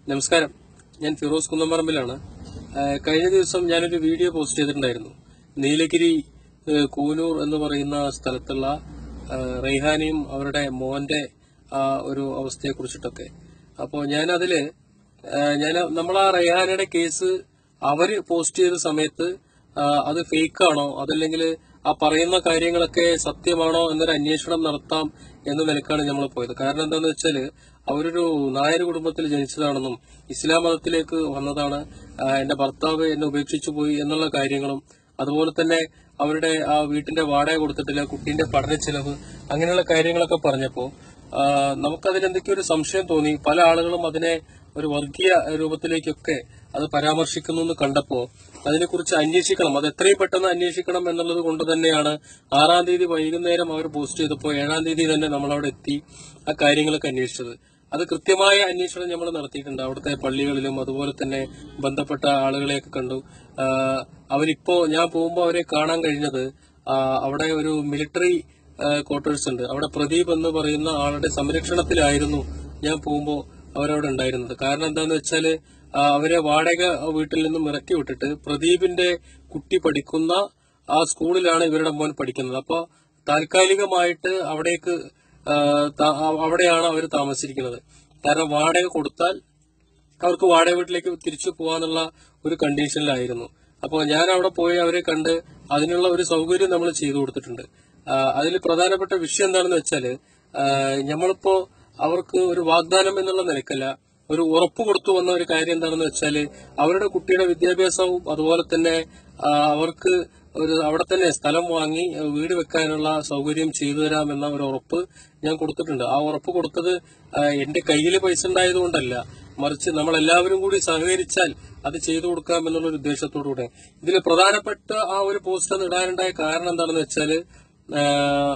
നമസ്കാരം ഞാൻ ഫിറോസ് കുന്നമ്പറമ്പിലാണ് ആഹ് കഴിഞ്ഞ ദിവസം ഞാനൊരു വീഡിയോ പോസ്റ്റ് ചെയ്തിട്ടുണ്ടായിരുന്നു നീലഗിരി ആഹ് കൂനൂർ എന്ന് പറയുന്ന സ്ഥലത്തുള്ള ആഹ് റെയ്ഹാനെയും അവരുടെ മോന്റെ ആ ഒരു അവസ്ഥയെ കുറിച്ചിട്ടൊക്കെ അപ്പോൾ ഞാനതില് ആഹ് ഞാൻ നമ്മൾ ആ റെയ്ഹാനയുടെ കേസ് അവര് പോസ്റ്റ് ചെയ്ത സമയത്ത് ആഹ് അത് ഫേക്ക് ആണോ അതല്ലെങ്കിൽ ആ പറയുന്ന കാര്യങ്ങളൊക്കെ സത്യമാണോ എന്നൊരു അന്വേഷണം നടത്താം എന്ന നിലക്കാണ് നമ്മൾ പോയത് കാരണം എന്താണെന്ന് വെച്ചാല് അവരൊരു നായർ കുടുംബത്തിൽ ജനിച്ചതാണെന്നും ഇസ്ലാം മതത്തിലേക്ക് വന്നതാണ് ആ, എന്റെ ഭർത്താവ് എന്നെ ഉപേക്ഷിച്ചു പോയി എന്നുള്ള കാര്യങ്ങളും അതുപോലെ തന്നെ അവരുടെ ആ വീട്ടിന്റെ വാടക കൊടുത്തിട്ടില്ല കുട്ടീന്റെ പഠന ചെലവ് അങ്ങനെയുള്ള കാര്യങ്ങളൊക്കെ പറഞ്ഞപ്പോ ആ, നമുക്കതിലെന്തൊക്കെയോ ഒരു സംശയം തോന്നി പല ആളുകളും അതിനെ ഒരു വർഗീയ രൂപത്തിലേക്കൊക്കെ അത് പരാമർശിക്കുന്നു എന്ന് കണ്ടപ്പോ അതിനെക്കുറിച്ച് അന്വേഷിക്കണം അത് എത്രയും പെട്ടെന്ന് അന്വേഷിക്കണം എന്നുള്ളത് കൊണ്ട് തന്നെയാണ് ആറാം തീയതി വൈകുന്നേരം അവർ പോസ്റ്റ് ചെയ്തപ്പോൾ ഏഴാം തീയതി തന്നെ നമ്മൾ അവിടെ എത്തി ആ കാര്യങ്ങളൊക്കെ അന്വേഷിച്ചത് അത് കൃത്യമായ അന്വേഷണം നമ്മൾ നടത്തിയിട്ടുണ്ട് അവിടുത്തെ പള്ളികളിലും അതുപോലെ തന്നെ ബന്ധപ്പെട്ട ആളുകളെയൊക്കെ കണ്ടു ആ, അവരിപ്പോ ഞാൻ പോകുമ്പോൾ അവരെ കാണാൻ കഴിഞ്ഞത് ആ, അവിടെ ഒരു മിലിറ്ററി ക്വാർട്ടേഴ്സ് ഉണ്ട് അവിടെ പ്രദീപ് എന്ന് പറയുന്ന ആളുടെ സംരക്ഷണത്തിലായിരുന്നു ഞാൻ പോകുമ്പോൾ അവരവിടെ ഉണ്ടായിരുന്നത് കാരണം എന്താന്ന് വെച്ചാല് ആ, അവരെ വാടക വീട്ടിൽ നിന്നും ഇറക്കി വിട്ടിട്ട് പ്രദീപിന്റെ കുട്ടി പഠിക്കുന്ന ആ സ്കൂളിലാണ് ഇവരുടെ മോൻ പഠിക്കുന്നത് അപ്പൊ താൽക്കാലികമായിട്ട് അവിടേക്ക് ആ, ത- അവിടെയാണ് അവർ താമസിച്ചിരിക്കുന്നത് കാരണം വാടക കൊടുത്താൽ അവർക്ക് വാടക വീട്ടിലേക്ക് തിരിച്ചു പോകാന്നുള്ള ഒരു കണ്ടീഷനിലായിരുന്നു അപ്പോൾ ഞാൻ അവിടെ പോയി അവരെ കണ്ട് അതിനുള്ള ഒരു സൗകര്യം നമ്മൾ ചെയ്തു കൊടുത്തിട്ടുണ്ട് അതിൽ പ്രധാനപ്പെട്ട വിഷയം എന്താണെന്ന് വെച്ചാല് ആ, നമ്മളിപ്പോ അവർക്ക് ഒരു വാഗ്ദാനം എന്നുള്ള നിലക്കല്ല ഒരു ഉറപ്പ് കൊടുത്തു വന്ന ഒരു കാര്യം എന്താണെന്ന് വെച്ചാല് അവരുടെ കുട്ടിയുടെ വിദ്യാഭ്യാസവും അതുപോലെ തന്നെ ആ, അവർക്ക് ഒരു അവിടെ തന്നെ സ്ഥലം വാങ്ങി ആ, വീട് വെക്കാനുള്ള സൗകര്യം ചെയ്തു തരാമെന്ന ഒരു ഉറപ്പ് ഞാൻ കൊടുത്തിട്ടുണ്ട് ആ ഉറപ്പ് കൊടുത്തത് ആ, എന്റെ കയ്യിൽ പൈസ ഉണ്ടായതുകൊണ്ടല്ല മറിച്ച് നമ്മൾ എല്ലാവരും കൂടി സഹകരിച്ചാൽ അത് ചെയ്തു കൊടുക്കാം എന്നുള്ള ഒരു ഉദ്ദേശത്തോടുകൂടെ ഇതിൽ പ്രധാനപ്പെട്ട ആ ഒരു പോസ്റ്റ് ഒന്ന് ഇടാനുണ്ടായ കാരണം എന്താണെന്ന് വെച്ചാല് ആ,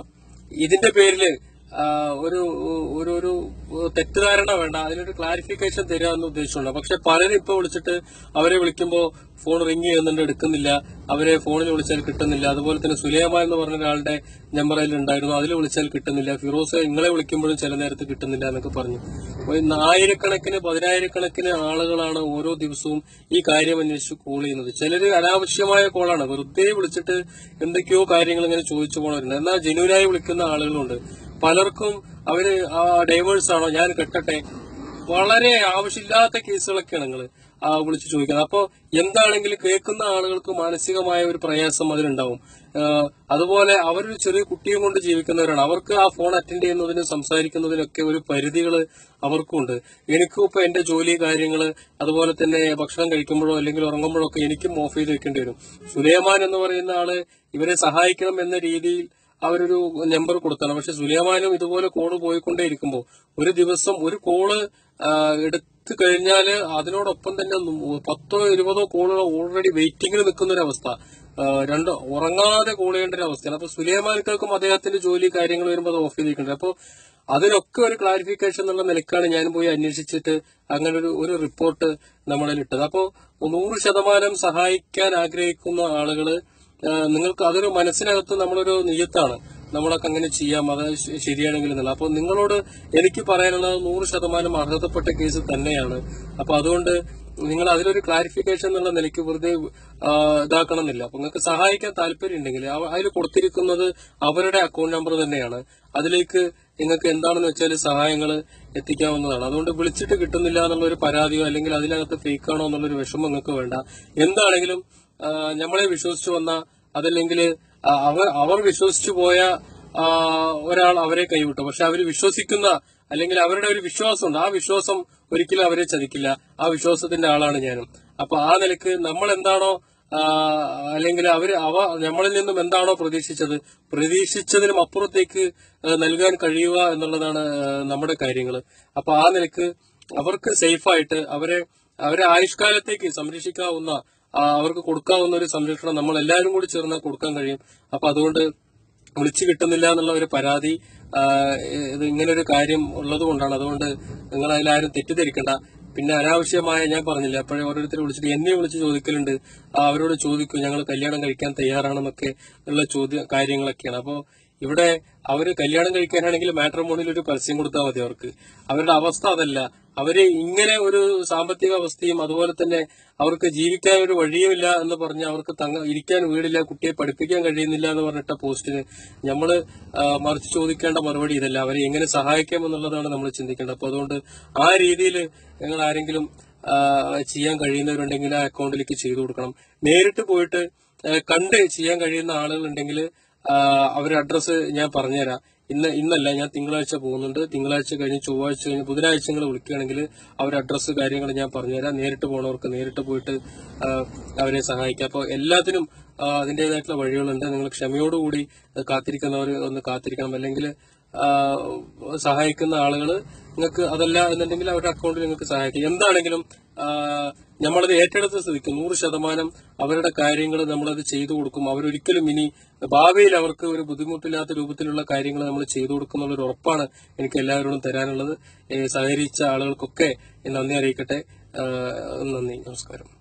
ഇതിന്റെ പേരില് ആ, ഒരു ഒരു ഒരു തെറ്റിദ്ധാരണ വേണ്ട അതിനൊരു ക്ലാരിഫിക്കേഷൻ തരാമെന്ന് ഉദ്ദേശിച്ചുണ്ട് പക്ഷെ പലരും ഇപ്പൊ വിളിച്ചിട്ട് അവരെ വിളിക്കുമ്പോൾ ഫോൺ റിങ് ചെയ്യുന്നുണ്ട് എടുക്കുന്നില്ല അവരെ ഫോണിൽ വിളിച്ചാൽ കിട്ടുന്നില്ല അതുപോലെ തന്നെ സുലൈമ എന്ന് പറഞ്ഞ ഒരാളുടെ നമ്പർ അതിൽ ഉണ്ടായിരുന്നു അതിൽ വിളിച്ചാൽ കിട്ടുന്നില്ല ഫിറോസ് നിങ്ങളെ വിളിക്കുമ്പോഴും ചില നേരത്ത് കിട്ടുന്നില്ല എന്നൊക്കെ പറഞ്ഞു അപ്പൊ ഇന്ന് ആയിരക്കണക്കിന് പതിനായിരക്കണക്കിന് ആളുകളാണ് ഓരോ ദിവസവും ഈ കാര്യം അന്വേഷിച്ച് കോൾ ചെയ്യുന്നത് ചിലര് അനാവശ്യമായ കോളാണ് വെറുതെ വിളിച്ചിട്ട് എന്തൊക്കെയോ കാര്യങ്ങൾ ഇങ്ങനെ ചോദിച്ചു പോണവരുണ്ട് എന്നാൽ ജനുവിനായി വിളിക്കുന്ന ആളുകളുണ്ട് പലർക്കും അവര് ഡൈവേഴ്സ് ആണോ ഞാൻ കെട്ടട്ടെ വളരെ ആവശ്യമില്ലാത്ത കേസുകളൊക്കെയാണ് നിങ്ങൾ വിളിച്ചു ചോദിക്കുന്നത് അപ്പോൾ എന്താണെങ്കിലും കേൾക്കുന്ന ആളുകൾക്ക് മാനസികമായ ഒരു പ്രയാസം അതിലുണ്ടാവും ആ, അതുപോലെ അവരൊരു ചെറിയ കുട്ടിയും കൊണ്ട് ജീവിക്കുന്നവരാണ് അവർക്ക് ആ ഫോൺ അറ്റൻഡ് ചെയ്യുന്നതിനും സംസാരിക്കുന്നതിനൊക്കെ ഒരു പരിധികൾ അവർക്കുണ്ട് എനിക്കും ഇപ്പൊ എന്റെ ജോലി കാര്യങ്ങള് അതുപോലെ തന്നെ ഭക്ഷണം കഴിക്കുമ്പോഴോ അല്ലെങ്കിൽ ഉറങ്ങുമ്പോഴോ ഒക്കെ എനിക്കും ഓഫ് ചെയ്ത് വെക്കേണ്ടി വരും സുലൈമാൻ എന്ന് പറയുന്ന ആള് ഇവരെ സഹായിക്കണം എന്ന രീതിയിൽ അവരൊരു നമ്പർ കൊടുത്താണ് പക്ഷെ സുലൈമാനും ഇതുപോലെ കോള് പോയിക്കൊണ്ടേയിരിക്കുമ്പോൾ ഒരു ദിവസം ഒരു കോള് ആ, എടുത്തു കഴിഞ്ഞാല് അതിനോടൊപ്പം തന്നെ നൂ- പത്തോ ഇരുപതോ കോളുകൾ ഓൾറെഡി വെയിറ്റിംഗിൽ നിൽക്കുന്ന ഒരു അവസ്ഥ ആ, രണ്ട് ഉറങ്ങാതെ കോൾ ചെയ്യേണ്ട ഒരു അവസ്ഥയാണ് അപ്പൊ സുലൈമാൻക്കും അദ്ദേഹത്തിന്റെ ജോലി കാര്യങ്ങൾ വരുമ്പോൾ അത് ഓഫ് ചെയ്തിരിക്കുന്നുണ്ട് അപ്പൊ അതിനൊക്കെ ഒരു ക്ലാരിഫിക്കേഷൻ എന്നുള്ള നിലക്കാണ് ഞാൻ പോയി അന്വേഷിച്ചിട്ട് അങ്ങനെ ഒരു ഒരു റിപ്പോർട്ട് നമ്മളിൽ ഇട്ടത് അപ്പോ നൂറ് ശതമാനം സഹായിക്കാൻ ആഗ്രഹിക്കുന്ന ആളുകള് ആ, നിങ്ങൾക്ക് അതൊരു മനസ്സിനകത്ത് നമ്മളൊരു നിയത്താണ് നമ്മളൊക്കെ അങ്ങനെ ചെയ്യാം അത് ശ- ശരിയാണെങ്കിൽ എന്നുള്ള അപ്പൊ നിങ്ങളോട് എനിക്ക് പറയാനുള്ളത് നൂറ് ശതമാനം അർഹതപ്പെട്ട കേസ് തന്നെയാണ് അപ്പൊ അതുകൊണ്ട് നിങ്ങൾ അതിലൊരു ക്ലാരിഫിക്കേഷൻ എന്നുള്ള നിലയ്ക്ക് വെറുതെ ആ, ഇതാക്കണമെന്നില്ല അപ്പൊ നിങ്ങൾക്ക് സഹായിക്കാൻ താല്പര്യം ഉണ്ടെങ്കിൽ അതിൽ കൊടുത്തിരിക്കുന്നത് അവരുടെ അക്കൗണ്ട് നമ്പർ തന്നെയാണ് അതിലേക്ക് നിങ്ങൾക്ക് എന്താണെന്ന് വെച്ചാൽ സഹായങ്ങൾ എത്തിക്കാവുന്നതാണ് അതുകൊണ്ട് വിളിച്ചിട്ട് കിട്ടുന്നില്ല എന്നുള്ള ഒരു പരാതിയോ അല്ലെങ്കിൽ അതിനകത്ത് ഫേക്ക് ആണോ എന്നുള്ളൊരു വിഷമം നിങ്ങൾക്ക് വേണ്ട എന്താണെങ്കിലും ആ, നമ്മളെ വിശ്വസിച്ചു വന്ന അതല്ലെങ്കിൽ ആ, അവർ അവർ വിശ്വസിച്ചു പോയ ആ, ഒരാൾ അവരെ കൈവിട്ടു പക്ഷെ അവർ വിശ്വസിക്കുന്ന അല്ലെങ്കിൽ അവരുടെ ഒരു വിശ്വാസമുണ്ട് ആ വിശ്വാസം ഒരിക്കലും അവരെ ചതിക്കില്ല ആ വിശ്വാസത്തിന്റെ ആളാണ് ഞാനും അപ്പൊ ആ നിലക്ക് നമ്മൾ എന്താണോ ആ, അല്ലെങ്കിൽ അവര് അവ നമ്മളിൽ നിന്നും എന്താണോ പ്രതീക്ഷിച്ചത് പ്രതീക്ഷിച്ചതിനും അപ്പുറത്തേക്ക് ആ, നൽകാൻ കഴിയുക എന്നുള്ളതാണ് ആ, നമ്മുടെ കാര്യങ്ങൾ അപ്പൊ ആ നിലക്ക് അവർക്ക് സേഫായിട്ട് അവരെ അവരെ ആയുഷ്കാലത്തേക്ക് സംരക്ഷിക്കാവുന്ന ആ, അവർക്ക് കൊടുക്കാവുന്ന ഒരു സംരക്ഷണം നമ്മൾ എല്ലാവരും കൂടി ചേർന്നാൽ കൊടുക്കാൻ കഴിയും അപ്പൊ അതുകൊണ്ട് വിളിച്ചു കിട്ടുന്നില്ല എന്നുള്ള ഒരു പരാതി ആ, ഇത് ഇങ്ങനെ ഒരു കാര്യം ഉള്ളത് കൊണ്ടാണ് അതുകൊണ്ട് നിങ്ങൾ അതിലാരും തെറ്റിദ്ധരിക്കണ്ട പിന്നെ അനാവശ്യമായ ഞാൻ പറഞ്ഞില്ല അപ്പോഴേ ഓരോരുത്തർ വിളിച്ചിട്ട് എന്നെ വിളിച്ച് ചോദിക്കലുണ്ട് ആ, അവരോട് ചോദിക്കും ഞങ്ങൾ കല്യാണം കഴിക്കാൻ തയ്യാറാണെന്നൊക്കെ ഉള്ള ചോദ്യ കാര്യങ്ങളൊക്കെയാണ് അപ്പോൾ ഇവിടെ അവര് കല്യാണം കഴിക്കാനാണെങ്കിൽ മാട്രിമോണിയിൽ ഒരു പരസ്യം കൊടുത്താൽ മതി അവർക്ക് അവരുടെ അവസ്ഥ അതല്ല അവര് ഇങ്ങനെ ഒരു സാമ്പത്തിക അവസ്ഥയും അതുപോലെ തന്നെ അവർക്ക് ജീവിക്കാൻ ഒരു വഴിയുമില്ല എന്ന് പറഞ്ഞ് അവർക്ക് തങ്ങ ഇരിക്കാൻ വീടില്ല കുട്ടിയെ പഠിപ്പിക്കാൻ കഴിയുന്നില്ല എന്ന് പറഞ്ഞിട്ട പോസ്റ്റിന് നമ്മൾ മറിച്ച് ചോദിക്കേണ്ട മറുപടി ഇതല്ല അവരെ എങ്ങനെ സഹായിക്കാം എന്നുള്ളതാണ് നമ്മൾ ചിന്തിക്കേണ്ടത് അപ്പൊ അതുകൊണ്ട് ആ രീതിയിൽ നിങ്ങൾ ആരെങ്കിലും ആ, ചെയ്യാൻ കഴിയുന്നവരുണ്ടെങ്കിൽ ആ അക്കൗണ്ടിലേക്ക് ചെയ്തു കൊടുക്കണം നേരിട്ട് പോയിട്ട് ആ, കണ്ട് ചെയ്യാൻ കഴിയുന്ന ആളുകളുണ്ടെങ്കിൽ അവരുടെ അഡ്രസ്സ് ഞാൻ പറഞ്ഞുതരാം ഇന്ന് ഇന്നല്ല ഞാൻ തിങ്കളാഴ്ച പോകുന്നുണ്ട് തിങ്കളാഴ്ച കഴിഞ്ഞ് ചൊവ്വാഴ്ച കഴിഞ്ഞ് ബുധനാഴ്ച നിങ്ങൾ വിളിക്കുകയാണെങ്കിൽ അവരുടെ അഡ്രസ്സ് കാര്യങ്ങൾ ഞാൻ പറഞ്ഞുതരാം നേരിട്ട് പോണവർക്ക് നേരിട്ട് പോയിട്ട് ആ, അവരെ സഹായിക്കാം അപ്പോൾ എല്ലാത്തിനും ആ, അതിന്റേതായിട്ടുള്ള വഴികളുണ്ട് നിങ്ങൾ ക്ഷമയോടുകൂടി കാത്തിരിക്കുന്നവർ ഒന്ന് കാത്തിരിക്കണം അല്ലെങ്കിൽ ആ, സഹായിക്കുന്ന ആളുകൾ നിങ്ങൾക്ക് അതല്ല എന്നുണ്ടെങ്കിൽ അവരുടെ അക്കൗണ്ടിൽ നിങ്ങൾക്ക് സഹായിക്കാം എന്താണെങ്കിലും ആ, നമ്മളത് ഏറ്റെടുത്ത സ്ഥിതിക്ക് നൂറ് ശതമാനം അവരുടെ കാര്യങ്ങൾ നമ്മളത് ചെയ്തു കൊടുക്കും അവരൊരിക്കലും ഇനി ഭാവിയിൽ അവർക്ക് ഒരു ബുദ്ധിമുട്ടില്ലാത്ത രൂപത്തിലുള്ള കാര്യങ്ങൾ നമ്മൾ ചെയ്തു കൊടുക്കുന്നുള്ള ഒരു ഉറപ്പാണ് എനിക്ക് എല്ലാവരോടും തരാനുള്ളത് ഏ, സഹകരിച്ച ആളുകൾക്കൊക്കെ നന്ദി അറിയിക്കട്ടെ ആ, നന്ദി നമസ്കാരം